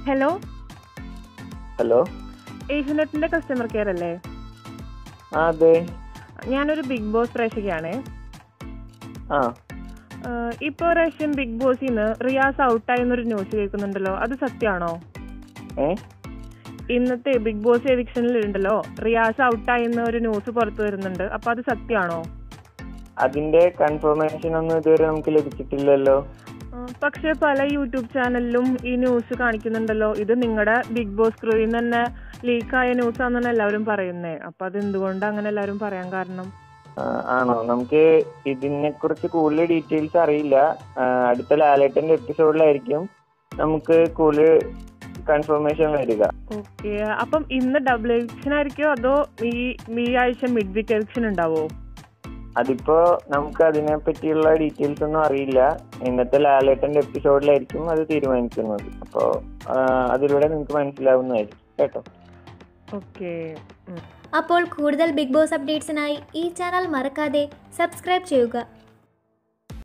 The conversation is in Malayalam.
ഹലോ ഹലോ ഏഷ്യനെറ്റിന്റെ കസ്റ്റമർ കെയർ അല്ലേ ആ അതെ ഞാനൊരു ബിഗ് ബോസ് പ്രേക്ഷകയാണേ ആ ആഹ് ഇപ്പൊ പ്രാവശ്യം ബിഗ് ബോസിൽ നിന്ന് റിയാസ് ഔട്ടായി എന്നൊരു ന്യൂസ് കേൾക്കുന്നുണ്ടല്ലോ അത് സത്യമാണോ ഏ ഇന്നത്തെ ബിഗ് ബോസ് എവിക്ഷനിൽ ഉണ്ടല്ലോ റിയാസ് ഔട്ടായി എന്ന ഒരു ന്യൂസ് പുറത്തു വരുന്നുണ്ട് അപ്പൊ അത് സത്യമാണോ അതിന്റെ കൺഫർമേഷൻ ഒന്നും ഇതുവരെ നമുക്ക് ലഭിച്ചിട്ടില്ലല്ലോ ആഹ് പക്ഷെ പല യൂട്യൂബ് ചാനലിലും ഈ ന്യൂസ് കാണിക്കുന്നുണ്ടല്ലോ ഇത് നിങ്ങളുടെ ബിഗ് ബോസ് ക്രൂയിൽ നിന്ന് തന്നെ ലീക്കായ ന്യൂസ് ആണെന്നാണ് എല്ലാവരും പറയുന്നേ അപ്പൊ അത് എന്തുകൊണ്ട് അങ്ങനെ എല്ലാവരും പറയാൻ കാരണം ആ, ആണോ നമുക്ക് ഇതിനെ കുറിച്ച് കൂടുതൽ ഡീറ്റെയിൽസ് അറിയില്ല ആ, അടുത്ത ലാലേട്ടന്റെ എപ്പിസോഡിലായിരിക്കും നമുക്ക് കൂടുതൽ കൺഫർമേഷൻ വരിക ഓക്കെ അപ്പം ഇന്ന് ഡബിൾ എവിക്ഷൻ ആയിരിക്കുമോ അതോ ഈ ഈ ആഴ്ച മിഡ് വീക്ക് എവിക്ഷൻ ഉണ്ടാവോ അതിപ്പോ നമുക്ക് അതിനെ പറ്റിയുള്ള ഡീറ്റെയിൽസ് ഒന്നും അറിയില്ല ഇന്നത്തെ ലാലേട്ടന്റെ എപ്പിസോഡിലായിരിക്കും അത് തീരുമാനിക്കുന്നത് അപ്പോ ആ, അതിലൂടെ നിങ്ങൾക്ക് മനസ്സിലാവുന്നതായിരിക്കും കേട്ടോ ഓക്കെ അപ്പോൾ കൂടുതൽ ബിഗ് ബോസ് അപ്ഡേറ്റ്സിനായി ഈ ചാനൽ മറക്കാതെ സബ്സ്ക്രൈബ് ചെയ്യുക